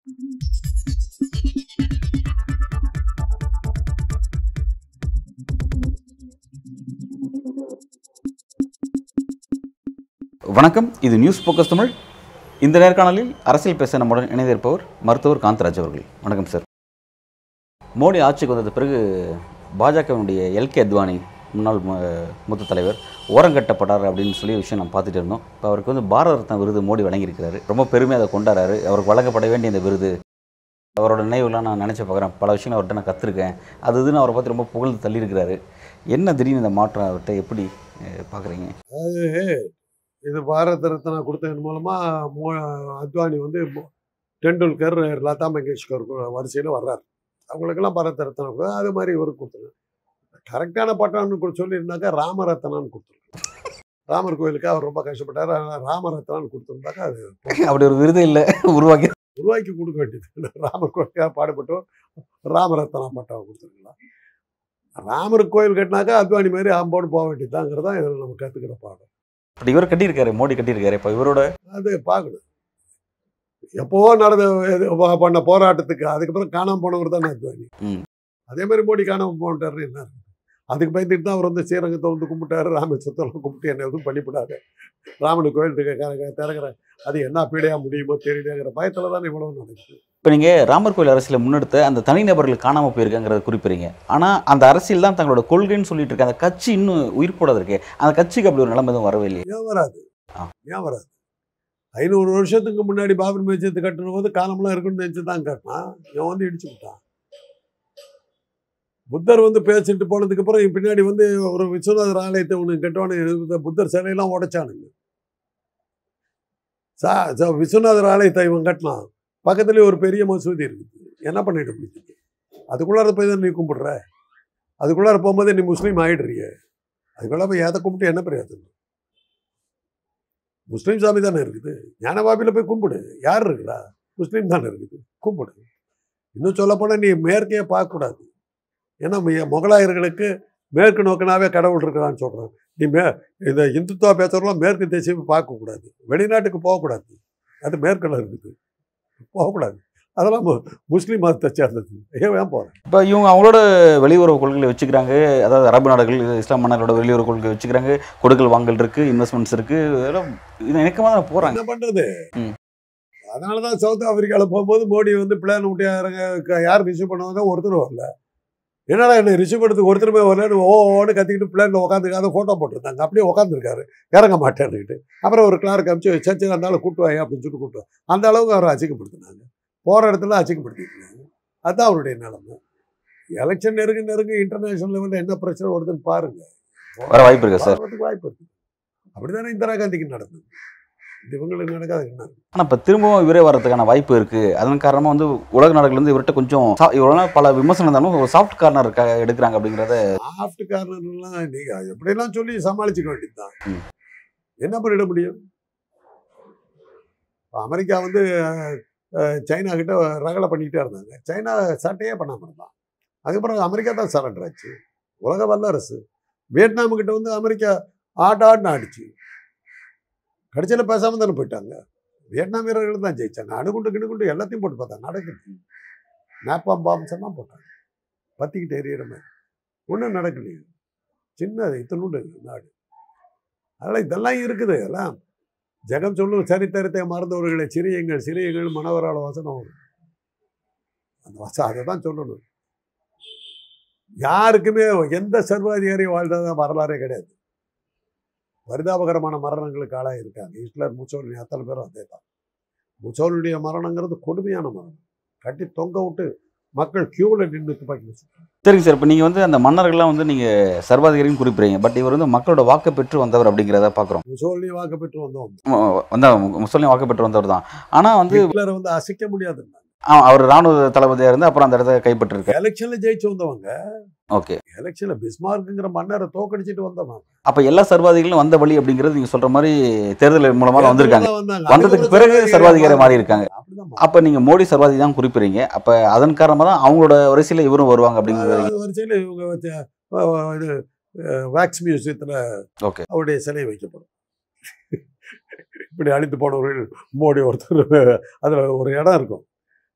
வணக்கம் இது news focus Tamil இந்த நேர்காணலில் அரசியல் பேச நம்முடன் இணைந்திருப்பவர் மருத்துவர் காந்தராஜ் அவர்கள் வணக்கம் சார் மோடி ஆட்சிக்கு வந்தது பிறகு பாஜகவினுடைய எல்கே அத்வானி முன்னாள் மு- மூத்த தலைவர் ஓரங்கட்டப்பட்டார் அப்படின்னு சொல்லி விஷயம் நம்ம பார்த்துட்டு இருந்தோம் இப்போ அவருக்கு வந்து பாரத ரத்னா விருது மோடி வழங்கியிருக்கிறாரு ரொம்ப பெருமையாக அதை கொண்டாடுறாரு அவருக்கு வழங்கப்பட வேண்டிய இந்த விருது அவரோட நினைவுலாம் நான் நினச்சி பார்க்குறேன் பல விஷயங்கள் அவர்கிட்ட நான் கற்றுருக்கேன் அது இதுன்னு அவரை பற்றி ரொம்ப புகழ்ந்து தள்ளியிருக்கிறாரு என்ன திடீர்னு இந்த மாற்றம் அவர்கிட்ட எப்படி பார்க்குறீங்க இது பாரத ரத்னா கொடுத்ததன் மூலமாக மோ அத்வானி வந்து மோ- டெண்டுல்கர் லதா மங்கேஷ்கர் வரிசையில் வர்றாரு அவங்களுக்கெல்லாம் பாரத ரத்னா கூட அது மாதிரி இவருக்கு கொடுத்துருங்க கரெக்டான பட்டம்னு கூட சொல்லியிருந்தாக்கா ராமரத்னான்னு கொடுத்துருங்க ராமர் கோயிலுக்கு அவர் ரொம்ப கஷ்டப்பட்டார் அதனால ராமரத்னான்னு கொடுத்துருந்தாக்கா அது அப்படி ஒரு விருது இல்லை உருவாக்கி உருவாக்கி கொடுக்க வேண்டியது ராமர் கோயிலுக்காக பாடுபட்டோம் ராமரத்னா பட்டம் கொடுத்துருக்கலாம் ராமர் கோயில் கட்டினாக்கா அத்வானி மாதிரி ஆம்போடு போக வேண்டியதுதாங்கிறது தான் இதில் நம்ம கற்றுக்கிற பாடம் பட் இவர் கட்டியிருக்காரு மோடி கட்டியிருக்காரு இப்போ இவரோட அது பார்க்கணும் எப்போவோ நடந்த இது ப- பண்ண போராட்டத்துக்கு அதுக்கப்புறம் காணாம போனவர் தான் அத்வானி ம். அதே மாதிரி மோடி காணாம போன்ட்டாருன்னு என்ன இருக்கு? அதுக்கு பயந்துட்டு தான் அவர் வந்து ஸ்ரீரங்கத்தை வந்து கும்பிட்டாரு ராமேஸ்வரத்தெல்லாம் கும்பிட்டு என்ன எதுவும் பண்ணிவிடாது ராமனு கோயில் இருக்க திறக்கிறேன் அது என்ன பீடையா முடியுமோ தெரியலையாங்கிற பயத்தில் தான் இவ்வளவு நடக்குது இப்போ நீங்கள் ராமர் கோயில் அரசியலை முன்னெடுத்த அந்த தனிநபர்கள் காணாமல் போயிருக்காங்கிறத குறிப்பிடுறீங்க ஆனால் அந்த அரசியல் தான் தங்களோட கொள்கைன்னு சொல்லிட்டு இருக்க அந்த கட்சி இன்னும் உயிர் போடாது இருக்கே அந்த கட்சிக்கு அப்படி ஒரு நிலைமை எதுவும் வரவே இல்லையே ஏன் வராது ஆ. ஏன் வராது ஐநூறு வருஷத்துக்கு முன்னாடி பாபர் மேஜத்தை கட்டணும் போது காலம்லாம் இருக்குன்னு நினச்சி தான் கட்டினான் இவன் வந்து இடிச்சு விட்டான் புத்தர் வந்து பேசிட்டு போனதுக்கு அப்புறம் இவன் பின்னாடி வந்து ஒரு விஸ்வநாதர் ஆலயத்தை ஒன்று கட்டுவானு புத்தர் சிலையெல்லாம் உடைச்சானுங்க சா சா- விஸ்வநாதர் ஆலயத்தை இவன் கட்டினான் பக்கத்துலேயே ஒரு பெரிய மசூதி இருக்குது என்ன பண்ணிட்டு முடிச்சுது அதுக்குள்ளார போய் தான் நீ கும்பிடுற அதுக்குள்ளார போகும்போது நீ முஸ்லீம் ஆயிடுறிய அதுக்குள்ளார போய் எதை கும்பிட்டு என்ன பிரயோஜனம் முஸ்லீம் சாமி தானே இருக்குது ஞானபாபியில் போய் கும்பிடு யார் இருக்கிறா முஸ்லீம் தானே இருக்குது கும்பிடு இன்னும் சொல்லப்போனால் நீ மேற்கே பார்க்கக்கூடாது ஏன்னா மி- முகலாயர்களுக்கு மேற்கு நோக்கினாவே கடவுள் இருக்கிறான்னு சொல்கிறான் நீ மே இந்த இந்துத்துவா பேசுகிறவங்களாம் மேற்கு தேசியம் பார்க்கக்கூடாது வெளிநாட்டுக்கு போகக்கூடாது அது மேற்கில் இருக்குது போகக்கூடாது அதெல்லாம் மு- முஸ்லீம் மதத்தை சேர்ந்தது ஏன் ஏன் போகிறேன் இப்போ இவங்க அவங்களோட வெளியுறவு கொள்கைகளை வச்சுக்கிறாங்க அதாவது அரபு நாடுகள் இஸ்லாம் மன்னர்களோட வெளியுறவு கொள்கை வச்சுக்கிறாங்க கொடுக்கல் வாங்கல் இருக்குது இன்வெஸ்ட்மெண்ட்ஸ் இருக்குது இதெல்லாம் இது இணக்கமாக தான் போகிறாங்க என்ன பண்ணுறது ம். அதனால தான் சவுத் ஆப்பிரிக்காவில் போகும்போது மோடி வந்து பிளான் விட்டு யாருங்க க- யார் ரிசீவ் பண்ணுவாங்க ஒருத்தர் வரல என்னடா என்ன ரிசீவ் பண்ணுறதுக்கு ஒருத்தருமே வரலன்னு ஓ ஓன்னு கத்திக்கிட்டு பிளானில் உட்காந்துக்காத ஃபோட்டோ போட்டிருந்தாங்க அப்படியே உட்காந்துருக்காரு இறங்க மாட்டேன்னுக்கிட்டு அப்புறம் ஒரு கிளார்க் அமிச்சு சர்ச்சை அந்த ஆளை கூட்டு வாயா அப்படின்னு சொல்லிட்டு கூட்டு வா. அந்த அளவுக்கு அவரை அசிங்கப்படுத்தினாங்க போகிற இடத்துல அசிங்கப்படுத்திருக்காங்க அதுதான் அவருடைய நிலைமை எலெக்ஷன் நெருங்க நெருங்க இன்டர்நேஷனல் லெவலில் என்ன பிரச்சனை வருதுன்னு பாருங்க வர வாய்ப்பு இருக்கா சார் வர்றதுக்கு வாய்ப்பு இருக்கு அப்படிதானே இந்திரா காந்திக்கு நடந்தது இது இவங்களுக்கு நடக்காது என்ன ஆனால் இப்போ திரும்பவும் இவரே வர்றதுக்கான வாய்ப்பு இருக்குது அதன் காரணமாக வந்து உலக நாடுகள் வந்து இவர்கிட்ட கொஞ்சம் சா- இவ்வளோ நாள் பல விமர்சனம் இருந்தாலும் ஒரு சாஃப்ட் கார்னர் எடுக்கிறாங்க அப்படிங்கிறத ஆஃப்ட் கார்னர்லாம் நீங்க எப்படியெல்லாம் சொல்லி சமாளிச்சுக்க வேண்டியதுதான் ம். என்ன பண்ணிட முடியும் இப்ப அமெரிக்கா வந்து அஹ், சைனா கிட்ட ரகலை பண்ணிக்கிட்டே இருந்தாங்க சைனா சட்டையே பண்ணாம இருந்தான் அதுக்கப்புறம் அமெரிக்கா தான் சரண்டர் ஆச்சு உலக வல்லரசு வியட்நாம் கிட்ட வந்து அமெரிக்கா ஆட் ஆட்னு ஆடிச்சு கடைசியில் பேசாம தானே போயிட்டாங்க வியட்நாம் வீரர்கள் தான் ஜெயிச்சாங்க அணுகுண்டு கிணுகுண்டு எல்லாத்தையும் போட்டு பார்த்தாங்க நடக்குது நாப்பாம் பாம்ஸ் எல்லாம் போட்டாங்க பத்திக்கிட்டு எறிகிற மாதிரி ஒன்றும் நடக்கலையே சின்ன இத்தனோண்டு நாடு அதனால் இதெல்லாம் இருக்குது எல்லாம் ஜெகம் சொல்லும் சரித்திரத்தை மறந்தவர்களை சிறியங்கள் சிறியங்கள் மனவராள வசனம் வரும் அந்த வசம் அதை தான் சொல்லணும் யாருக்குமே எந்த சர்வாதிகாரி வாழ்ந்ததா வரலாறே கிடையாது பரிதாபகரமான மரணங்களுக்கு ஆளாக இருக்காங்க ஹிட்லர் முசோலினி அத்தனை பேரும் அதே தான் முசோலினுடைய மரணங்கிறது கொடுமையான மரணம் கட்டி தொங்க விட்டு மக்கள் கியூவில் நின்று துப்பாக்கி வச்சுருக்காங்க சரிங்க சார் இப்போ நீங்கள் வந்து அந்த மன்னர்கள்லாம் வந்து நீங்கள் சர்வாதிகாரின்னு குறிப்பிடுறீங்க பட் இவர் வந்து மக்களோட வாக்கு பெற்று வந்தவர் அப்படிங்கிறத பார்க்குறோம் முசோலினி வாக்கு பெற்று வந்தோம் வந்த முஸ்லீம் வாக்கு பெற்று வந்தவர் தான் ஆனால் வந்து ஹிட்லரை வந்து அசைக்க முடியாது ஆ, அவர் ராணுவ தளபதியாக இருந்து அப்புறம் அந்த இடத்த கைப்பற்றிருக்காரு எலெக்ஷன்ல ஜெயிச்சு வந்தவங்க ஓகே எலெக்ஷன்ல பிஸ்மார்க்குங்கிற மன்னரை தோக்கடிச்சிட்டு வந்தவங்க அப்போ எல்லா சர்வாதிகாரிகளும் வந்த வழி அப்படிங்கிறது நீங்கள் சொல்கிற மாதிரி தேர்தல் மூலமாக தான் வந்திருக்காங்க வந்தாங்க. வந்ததுக்கு அதுக்கப்புறம் பிறகு சர்வாதிகாரி சர்வாதிகாரி மாறி இருக்காங்க. அப்படிதான் அப்போ நீங்கள் மோடி சர்வாதி தான் குறிப்பிடுறீங்க அப்போ அதன் காரணமாக தான் அவங்களோட வரிசையில் இவரும் வருவாங்க அப்படிங்கிறது அது வரிசையில் இவங்க வச்ச அஹ், அஹ், இது வேக்ஸ் மியூசியத்தில் ஓகே அவருடைய சிலை வைக்கப்படும் இப்படி அழித்து போனவர்கள் மோடி ஒருத்தர் அதில் ஒரு இடம் இருக்கும்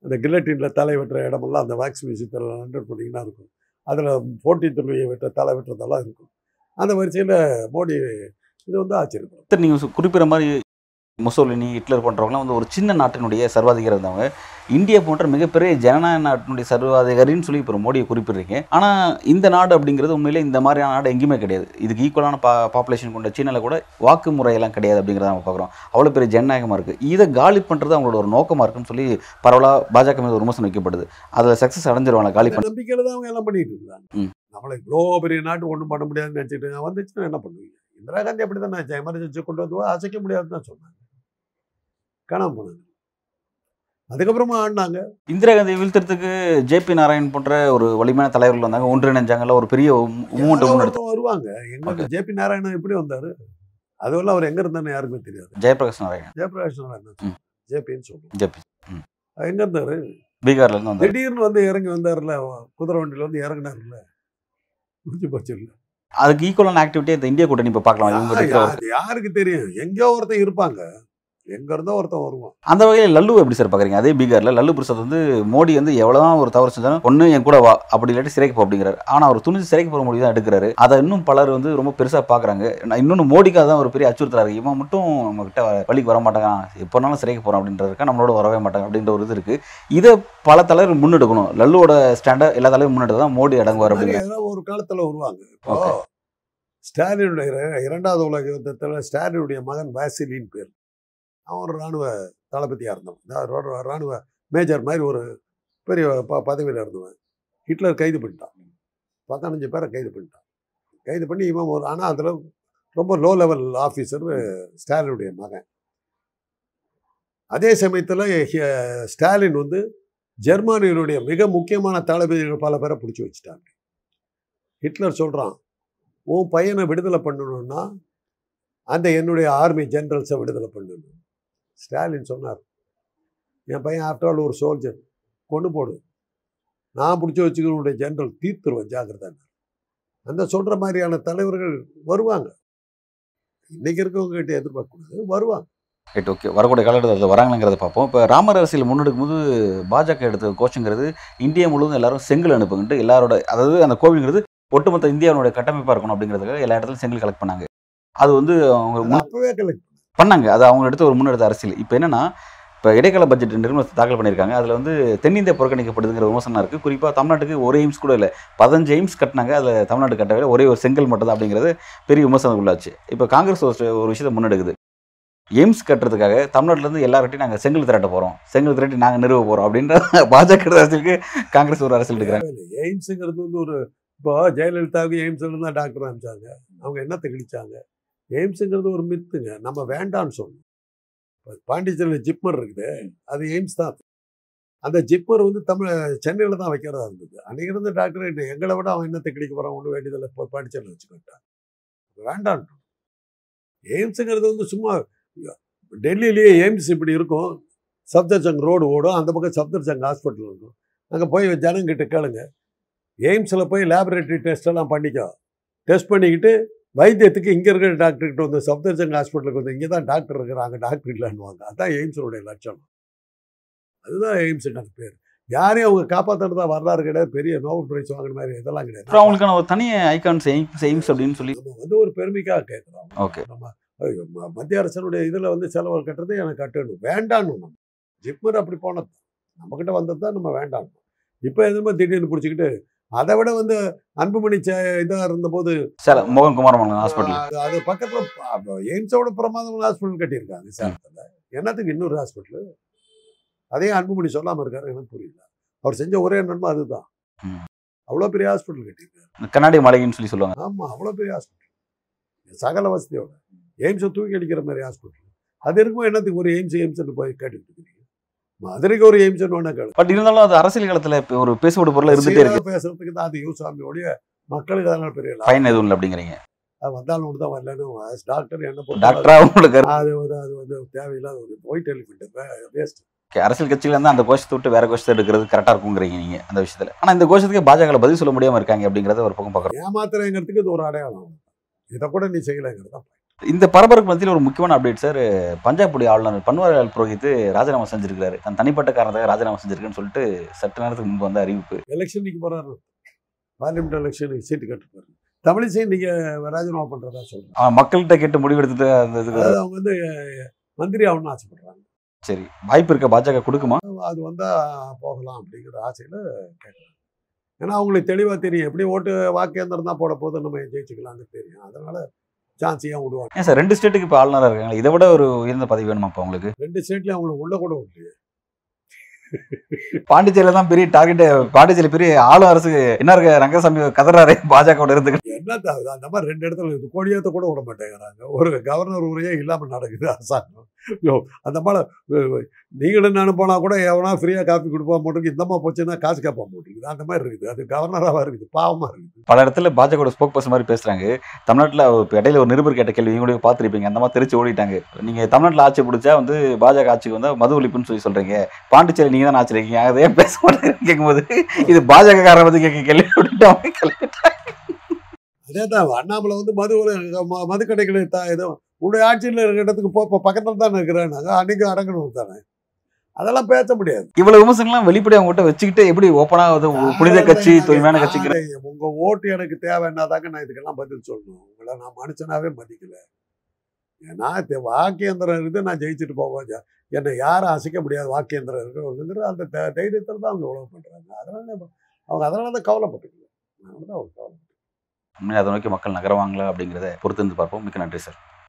அந்த கில்லட்டினில் தலை வெட்டுற இடமெல்லாம் அந்த வேக்ஸ் மியூசியத்தில் ஹண்ட்ரட் பண்ணிங்கன்னா இருக்கும் அதில் போட்டி துணியை வெட்ட தலை வெட்டுறதெல்லாம் இருக்கும் அந்த வரிசையில் மோடி இது வந்து ஆச்சரியப்படும் சார் நீங்கள் குறிப்பிட்ட மாதிரி முசோலினி ஹிட்லர் போன்றவங்களாம் வந்து ஒரு சின்ன நாட்டினுடைய சர்வாதிகாரி இருந்தவங்க இந்தியா போன்ற மிகப்பெரிய ஜனநாயக நாட்டினுடைய சர்வாதிகாரின்னு சொல்லி இப்போ மோடியை குறிப்பிடுறீங்க ஆனால் இந்த நாடு அப்படிங்கிறது உண்மையிலே இந்த மாதிரியான நாடு எங்கேயுமே கிடையாது இதுக்கு ஈக்குவலான பா பாப்புலேஷன் கொண்ட சீனாவில் கூட வாக்கு முறையெல்லாம் கிடையாது அப்படிங்கிறத நம்ம பார்க்குறோம் அவ்வளோ பெரிய ஜனநாயகமாக இருக்குது இதை காலி பண்ணுறது அவங்களோட ஒரு நோக்கமாக இருக்குன்னு சொல்லி பரவலாக பாஜக மீது ஒரு விமர்சனம் வைக்கப்படுது அதில் சக்ஸஸ் அடைஞ்சிருவாங்க காலி பண்ண இந்த நம்பிக்கையில் தான் அவங்க எல்லாம் பண்ணிட்டு இருக்காங்க ம். நம்மளை இவ்வளோ பெரிய நாட்டு ஒன்றும் பண்ண முடியாதுன்னு நினச்சிட்டு வந்துச்சுன்னா என்ன பண்ணுவீங்க இந்திரா காந்தி அப்படி தான் நினச்சேன் எமர்ஜென்சி கொண்டு வந்து அசைக்க முடியாதுன்னு தான் சொன்னாங்க காணாம போனாங்க அதுக்கப்புறமா ஆடினாங்க இந்திரா காந்தி வீழ்த்துறதுக்கு ஜேபி நாராயண் போன்ற ஒரு வலிமையான தலைவர்கள் வந்தாங்க ஒன்றிணைஞ்சாங்கல்ல ஒரு பெரிய மூமெண்ட் யாரோ முன்னெடுத்து ஒருத்தன் வருவாங்க எங்க ஜேபி நாராயணன் எப்படி வந்தாரு அதுவெல்லாம் அவர் எங்க இருந்தாருன்னு யாருக்குமே தெரியாது ஜெயபிரகாஷ் நாராயணன் ஜெயபிரகாஷ் நாராயணன் ம். ஜேபின்னு சொல்லுவோம் ஜேபி எங்க இருந்தாரு பீகார்ல இருந்து வந்தார் திடீர்னு வந்து இறங்கி வந்தாருல குதிரை வண்டியில வந்து இறங்கினாருல முடிஞ்சு போச்சு இல்ல அதுக்கு ஈக்குவலான ஆக்டிவிட்டி இந்த இந்தியா கூட்டணி இப்போ பார்க்கலாம் இவங்க இருக்கிற ஒரு- அது யாருக்கு தெரியும் எங்கேயோ ஒருத்தன் இருப்பாங்க எங்க இருந்தோ ஒருத்தன் வருவான் அந்த வகையில் லல்லு எப்படி சார் பார்க்குறீங்க அதே பீகார்ல லல்லு பிரசாத் வந்து மோடி வந்து எவ்வளோதான் ஒரு தவறு செஞ்சாலும் ஒன்று என் கூட வா அப்படி இல்லாட்டி சிறைக்கு போ அப்படிங்கிறாரு ஆனால் அவர் துணிஞ்சு சிறைக்கு போகிற முடிவு தான் எடுக்கிறாரு அதை இன்னும் பலர் வந்து ரொம்ப பெருசாக பார்க்குறாங்க இன்னொன்று மோடிக்காக தான் ஒரு பெரிய அச்சுறுத்தலாக இருக்குது இவன் மட்டும் நம்ம கிட்ட வ- வழிக்கு வர மாட்டாங்க எப்போனாலும் சிறைக்கு போகிறோம் அப்படின்றதுக்கா நம்மளோட வரவே மாட்டாங்க அப்படின்ற ஒரு இது இருக்குது இதை பல தலைவர் முன்னெடுக்கணும் லல்லுவோட ஸ்டாண்டை எல்லா தலைவரும் முன்னெடுத்து தான் மோடி அடங்குவார் மாதிரி அப்படிங்கிற ஏதாவது ஒரு காலத்துல வருவாங்க இப்போ Okay. ஸ்டாலினுடைய இர- இரண்டாவது உலக யுத்தத்தில் ஸ்டாலினுடைய மகன் வாசிலின் பேர் அவன் ஒரு ராணுவ தளபதியாக இருந்தவன் அதாவது ரா- ராணுவ மேஜர் மாதிரி ஒரு பெரிய ப பதவியில் இருந்தவன் ஹிட்லர் கைது பண்ணிட்டான் பதினஞ்சு பேரை கைது பண்ணிட்டான் கைது பண்ணி இவன் ஒரு ஆனால் அதில் ரொம்ப லோ லெவல் ஆஃபீஸர் ஸ்டாலினுடைய மகன் அதே சமயத்தில் ஸ்டாலின் வந்து ஜெர்மானியனுடைய மிக முக்கியமான தளபதிகள் பல பேரை பிடிச்சி வச்சுட்டாங்க ஹிட்லர் சொல்கிறான் உன் பையனை விடுதலை பண்ணணும்னா அந்த என்னுடைய ஆர்மி ஜெனரல்ஸை விடுதலை பண்ணணும் ஸ்டாலின் சொன்னார் என் பையன் ஆஃப்டர் ஆல் ஒரு சோல்ஜர் கொண்டு போடு நான் பிடிச்சி வச்சுக்கிறவனுடைய ஜெனரல் தீர்த்துருவேன் ஜாக்கிரதை அந்த சொல்கிற மாதிரியான தலைவர்கள் வருவாங்க இன்னைக்கு இருக்கவங்க கிட்ட எதிர்பார்க்கக்கூடாது வருவாங்க ரைட் ஓகே வரக்கூடிய காலகட்டத்தில் வராங்கங்கிறத பார்ப்போம் இப்போ ராமர் அரசியல் முன்னெடுக்கும் போது பாஜக எடுத்த கோஷங்கிறது இந்தியா முழுவதும் எல்லாரும் செங்கல் அனுப்புங்கன்ட்டு எல்லாரோட அதாவது அந்த கோவில்ங்கிறது ஒட்டுமொத்த இந்தியாவுடைய கட்டமைப்பாக இருக்கணும் அப்படிங்கிறதுக்காக எல்லா இடத்துலையும் செங்கல் கலெக்ட் பண்ணாங்க அது வந்து அவங்க அது முன் அப்பவே கலெக்ட் பண்ணாங்க அது அவங்க எடுத்த ஒரு முன்னெடுத்த அரசியல் இப்போ என்னன்னா இப்போ இடைக்கால பட்ஜெட் நிறுவனத்தை தாக்கல் பண்ணியிருக்காங்க அதில் வந்து தென்னிந்தியா புறக்கணிக்கப்படுதுங்கிற விமர்சனம் இருக்குது குறிப்பாக தமிழ்நாட்டுக்கு ஒரு எய்ம்ஸ் கூட இல்லை பதினஞ்சு எய்ம்ஸ் கட்டினாங்க அதில் தமிழ்நாடு கட்டவே ஒரே ஒரு செங்கல் மட்டும் தான் அப்படிங்கிறது பெரிய விமர்சனம் உள்ளாச்சு இப்போ காங்கிரஸ் ஒரு ஒரு விஷயத்தை முன்னெடுக்குது எய்ம்ஸ் கட்டுறதுக்காக தமிழ்நாட்டிலேருந்து எல்லார்கிட்டையும் நாங்கள் செங்கல் திரட்ட போகிறோம் செங்கல் திரட்டி நாங்கள் நிறுவ போகிறோம் அப்படின்ற பாஜக அரசியலுக்கு காங்கிரஸ் ஒரு அரசியல் எடுக்கிறாங்க எய்ம்ஸுங்கிறது வந்து ஒரு இப்போ ஜெயலலிதாவுக்கு எய்ம்ஸ்ல தான் டாக்டர் அனுப்பிச்சாங்க அவங்க என்னத்தை கிழிச்சாங்க எய்ம்ஸுங்கிறது ஒரு மித்துங்க நம்ம வேண்டான்னு சொன்னோம் இப்போ பாண்டிச்சேரியில் ஜிப்மர் இருக்குது அது எய்ம்ஸ் தான் அந்த ஜிப்மர் வந்து தமிழ் சென்னையில் தான் வைக்கிறதா இருந்தது அன்னைக்கு இருந்த டாக்டர் என்ன எங்களை விட அவன் என்னத்தை கிழிக்க போகிறான் ஒன்றும் வேண்டியதில்லை இப்போ பாண்டிச்சேரியில் வச்சுக்கிட்டான் வேண்டான் எய்ம்ஸுங்கிறது வந்து சும்மா டெல்லியிலேயே எய்ம்ஸ் இப்படி இருக்கும் சப்தர்ஜங் ரோடு ஓடும் அந்த பக்கம் சப்தர்ஜங் ஹாஸ்பிட்டல் இருக்கும் அங்கே போய் ஜனங்கிட்ட கேளுங்க எய்ம்ஸில் போய் லேபரேட்டரி டெஸ்ட் எல்லாம் பண்ணிக்கோ டெஸ்ட் பண்ணிக்கிட்டு வைத்தியத்துக்கு இங்கே இருக்கிற டாக்டர்கிட்ட வந்து சப்தர்ஜங் ஹாஸ்பிட்டலுக்கு வந்து இங்கே தான் டாக்டர் இருக்கிறாங்க டாக்டர் இல்லைன்னுவாங்க அதான் எய்ம்ஸோடைய லட்சணம் அதுதான் எய்ம்ஸுக்கு பேர் யாரையும் அவங்க காப்பாற்றுறதா வரலாறு கிடையாது பெரிய நோபல் பிரைஸ் வாங்கின மாதிரி இதெல்லாம் கிடையாது அப்புறம் அவங்களுக்கான ஒரு தனி ஐகான்ஸ் எய்ம்ஸ் எய்ம்ஸ் அப்படின்னு சொல்லி நம்ம வந்து ஒரு பெருமைக்காக கேட்குறோம் ஓகே நம்ம ஐயோ, ம- மத்திய அரசனுடைய இதில் வந்து செலவு கட்டுறது எனக்கு கட்டணும் வேண்டான்னு நம்ம ஜிப்மர் அப்படி போனது நம்மக்கிட்ட வந்தது தான் நம்ம வேண்டாம் இப்போ எதுவுமே திடீர்னு பிடிச்சிக்கிட்டு அதை விட வந்து அன்புமணி இதாக இருந்தபோது சேல மோகன் குமாரமங்கலம் ஹாஸ்பிட்டல் அது அது பக்கத்தில் எய்ம்ஸோட பிரமாதமான ஹாஸ்பிட்டல் கட்டியிருக்காங்க சேலத்தில் என்னத்துக்கு இன்னொரு ஹாஸ்பிட்டல் அதையும் அன்புமணி சொல்லாமல் இருக்காரு எனக்கு புரியல அவர் செஞ்ச ஒரே நன்மை அதுதான் ம். அவ்வளோ பெரிய ஹாஸ்பிட்டல் கட்டியிருக்காரு கண்ணாடி மாளிகைன்னு சொல்லி சொல்லுவாங்க ஆமாம் அவ்வளோ பெரிய ஹாஸ்பிட்டல் சகல வசதியோட எய்ம்ஸை தூக்கி அடிக்கிற மாதிரி ஹாஸ்பிட்டல் அது இருக்கும் என்னத்துக்கு ஒரு எய்ம்ஸ் எய்ம்ஸ்னு போய் கேட்டுட்டு இருக்கிறீங்க மதுரைக்கு ஒரு எய்ம்ஸ்னு வேணா கேளு பட் இருந்தாலும் அது அரசியல் காலத்தில் இப்போ ஒரு பேசுபடு பொருள் இருந்துட்டே இருக்கு சீனா பேசுறதுக்கு தான் அது யூஸ் ஆமியோடைய மக்களுக்கு அதனால பெரிய லாபம். பயன் எதுவும் இல்லை அப்படிங்கிறீங்க அது வந்தாலும் ஒன்று தான் வரலன்னு டாக்டர் என்ன பொறுத்தவரை டாக்டரா உங்களுக்கு அது வந்து அது வந்து தேவையில்லாத ஒரு ஒயிட் எலிஃபெண்ட் வேஸ்ட் Okay, அரசியல் கட்சியில இருந்து அந்த கோஷத்தை விட்டு வேற கோஷத்தை எடுக்கிறது கரெக்டா இருக்குங்கிறீங்க நீங்க அந்த விஷயத்துல ஆனா இந்த கோஷத்துக்கு பாஜக பதில் சொல்ல முடியாம இருக்காங்க அப்படிங்கறத ஒரு பக்கம் பாக்குறோம் ஏமாத்துறேங்கிறதுக்கு இது ஒரு அடையாளம் இதை கூட நீ செய்யலைங்கிறது தான் இந்த பரபரப்பு மத்தியில் ஒரு முக்கியமான அப்டேட் சார் பஞ்சாபுடைய ஆளுநர் பன்வாரிலால் புரோஹித் ராஜினாமா செஞ்சிருக்காரு தன் தனிப்பட்ட காரணத்துக்காக ராஜினாமா செஞ்சிருக்குன்னு சொல்லிட்டு சற்று நேரத்துக்கு முன்பு வந்த அறிவிப்பு எலெக்ஷன் நிற்க போகிறாரு பார்லிமெண்ட் எலெக்ஷனுக்கு சீட்டு கட்டுப்பாரு தமிழிசை நீங்கள் ராஜினாமா பண்ணுறதா சொல்கிறேன் அவன் மக்கள்கிட்ட கேட்டு முடிவெடுத்துட்டு அந்த இதுக்கு அதாவது அவங்க வந்து மந்திரி ஆகணும்னு ஆசைப்படுறாங்க சரி வாய்ப்பு இருக்க பாஜக கொடுக்குமா அது வந்தால் போகலாம் அப்படிங்கிற ஆசையில் கேட்குறாங்க ஏன்னா அவங்களுக்கு தெளிவாக தெரியும் எப்படி ஓட்டு வாக்கேந்திரம் தான் போட போது நம்ம ஜெயிச்சுக்கலாம்னு தெரியும் அதனால சான்ஸ் ஏன் விடுவாங்க ஏன் சார் ரெண்டு ஸ்டேட்டுக்கு இப்போ ஆளுநராக இருக்காங்க இதை விட ஒரு உயர்ந்த பதவி வேணுமா இப்போ உங்களுக்கு ரெண்டு ஸ்டேட்லையும் அவங்களுக்கு உள்ள கூட விடலையே பாண்டிச்சேரியில தான் பெரிய டார்கெட் பாண்டிச்சேரி பெரிய ஆளும் அரசு என்ன இருக்க ரங்கசாமி கதறாரு பாஜக இருந்து என்னத்த அது அந்த மாதிரி ரெண்டு இடத்துல இது கொடியேற்ற கூட விட மாட்டேங்கிறாங்க ஒரு கவர்னர் உரையே இல்லாமல் நடக்குது அரசாங்கம் ஐயோ அந்த மாதிரி நீங்களும் நானும் போனால் கூட எவனா ஃப்ரீயாக காப்பி கொடுப்பா மாட்டேங்குது இந்த மாதிரி போச்சுன்னா காசு கேட்பா மாட்டேங்குது அந்த மாதிரி இருக்குது அது கவர்னராக இருக்குது பாவமாக இருக்குது பல இடத்துல பாஜக ஸ்போக் பர்சன் மாதிரி பேசுறாங்க தமிழ்நாட்டில் இப்போ இடையில ஒரு நிருபர் கேட்ட கேள்வி கூட பார்த்துருப்பீங்க அந்த மாதிரி தெரிச்சு ஓடிட்டாங்க நீங்க தமிழ்நாட்டில் ஆட்சி பிடிச்சா வந்து பாஜக ஆட்சிக்கு வந்தா மது ஒழிப்புன்னு சொல்லி சொல்றீங்க பாண்டிச்சேரி நீங்க தான் ஆட்சி இருக்கீங்க அதை ஏன் பேச மாட்டேங்கிறீங்க கேட்கும்போது இது பாஜக காரன் வந்து கேட்க கேள்வி அப்படின்ட்டு அவங்க கிளம்பிட்டாங்க. அதே தான் அண்ணாமலை வந்து மது உல- ம- மதுக்கடைகளை தா ஏதோ உன்னுடைய ஆட்சியில் இருக்கிற இடத்துக்கு போ இப்போ பக்கத்தில் தானே இருக்கிறேன்னாங்க அன்னைக்கு அடங்கணும் தானே அதெல்லாம் பேச முடியாது இவ்வளவு விமர்சனங்கள்லாம் வெளிப்படையா அவங்ககிட்ட வச்சுக்கிட்டு எப்படி ஓப்பனா வந்து புனித கட்சி தூய்மையான கட்சிக்கு நான் உங்க ஓட்டு எனக்கு தேவைன்னாதாங்க நான் இதுக்கெல்லாம் பதில் சொல்லணும் உங்களை நான் மனுஷனாவே மதிக்கல ஏன்னா தெ- வாக்கியந்திரம் இருக்குது நான் ஜெயிச்சுட்டு போவேன் ஜ- என்னை யாரும் அசைக்க முடியாது வாக்கியந்திரம் இருக்குங்கிற அந்த த- தைரியத்தில் தான் அவங்க உழவு பண்றாங்க அதனால நம்ம- அவங்க அதனால தான் கவலைப்பட்டுக்கல அதனால தான் அவங்க கவலை உண்மையிலே அதை நோக்கி மக்கள் நகரவாங்களா அப்படிங்கிறத பொறுத்து இருந்து பார்ப்போம் மிக்க நன்றி சார்